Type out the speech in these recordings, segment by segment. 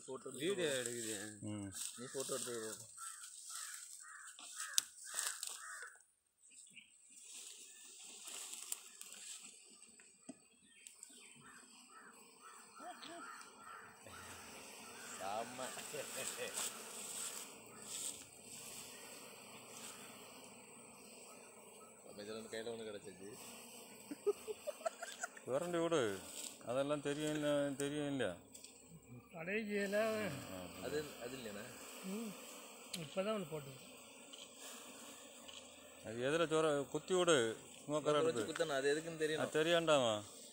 Photo video எடுக்குது ம் நீ ஃபோட்டோ எடுத்து ஆமா இதில் கையில் ஒன்று கிடச்சிச்சு விரண்டி விடு அதெல்லாம் தெரியும் இல்லை தெரியும் இல்லையா கடைசியில் அது அது இல்லைண்ணா இப்போ தான் ஒன்று போட்டு அது எதில் சோற குத்தி விடு ஸ்மோக்கர் வச்சு எடுத்து குத்தண்ணா அது எதுக்குன்னு தெரியும் அது தெரியாண்டாமா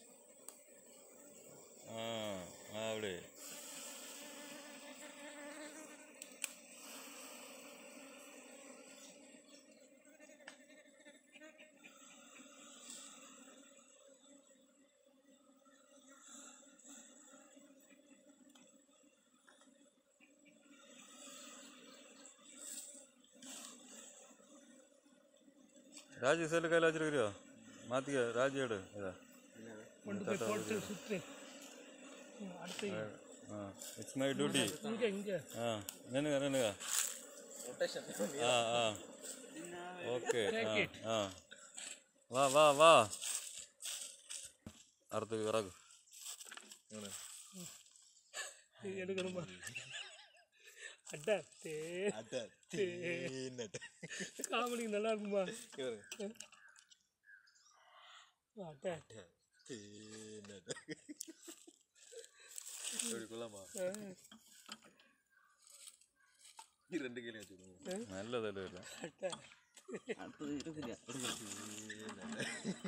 ஆ ஆ, அப்படி ராஜி செல்லு கையில் வச்சிருக்கிறியோ மாற்றிக்க ராஜி எடு இதா கொண்டு போய் போட்டு சுற்று அடுத்து ஆ இட்ஸ் மை டியூட்டி இங்கே இங்கே ஆ நின்னுங்க நின்னுங்க ரொட்டேஷன் ஆ ஆ ஓகே ஆ ஆ வா வா வா அடுத்து இறகு எடுக்கணுமா அட்டா தே காமெடி நல்லா இருக்குமா அட்டா கொள்ளாமா ரெண்டு கேள்வி வச்சுக்கோங்க நல்லது இல்லை அட்டா அடுத்தது இருக்குதுயா எடுக்கலாம்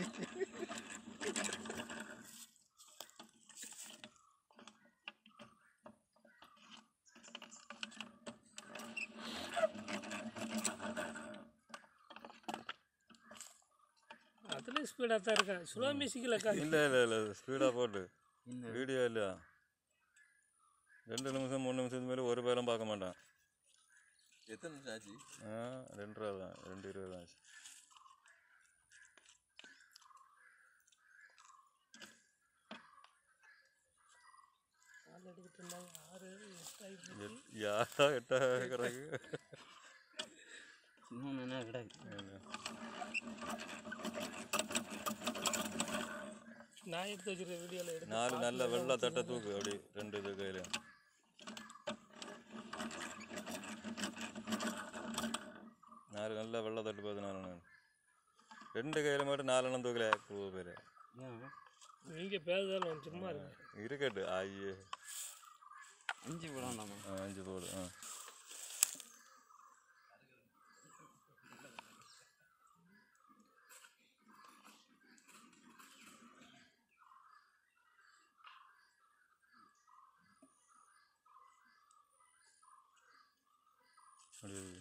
அதுலேயும் ஸ்பீடாக தான் இருக்கேன் ஸ்லோ மியூசிக்கில் கா இல்லை இல்லை இல்லை ஸ்பீடாக போட்டு வீடியோ இல்லையா ரெண்டு நிமிஷம் மூணு நிமிஷத்துக்கு மேலே ஒரு பேரும் பார்க்க மாட்டான் எத்தனை நிமிஷம் ஆச்சு ஆ ரெண்டு ரூபா தான் ரெண்டு இருபது தான் ஆச்சு கால் எடுத்துட்டு இருந்தாங்க ஆறு எட்டாயிரத்தி எட்- யாரா எட்டா கிடக்கு இன்னும் என்ன கிடக்கு நான் எடுத்து வச்சிருக்க வீடியோவில் எடுத்து நாலு நல்ல வெள்ளை தட்டை தூக்கு அப்படி ரெண்டு இது கையில் நாலு நல்ல வெள்ளை தட்டு பார்த்து நான் ரெண்டு கையில் மட்டும் நாலெண்ணம் தூக்கல பூ பேர் ஏன் நீங்கள் பேசுதாலும் சும்மா இருக்கு இருக்கட்டு ஐயே அஞ்சு போடாண்டாமா ஆ, அஞ்சு போடு ஆ அப்படி இருக்கு.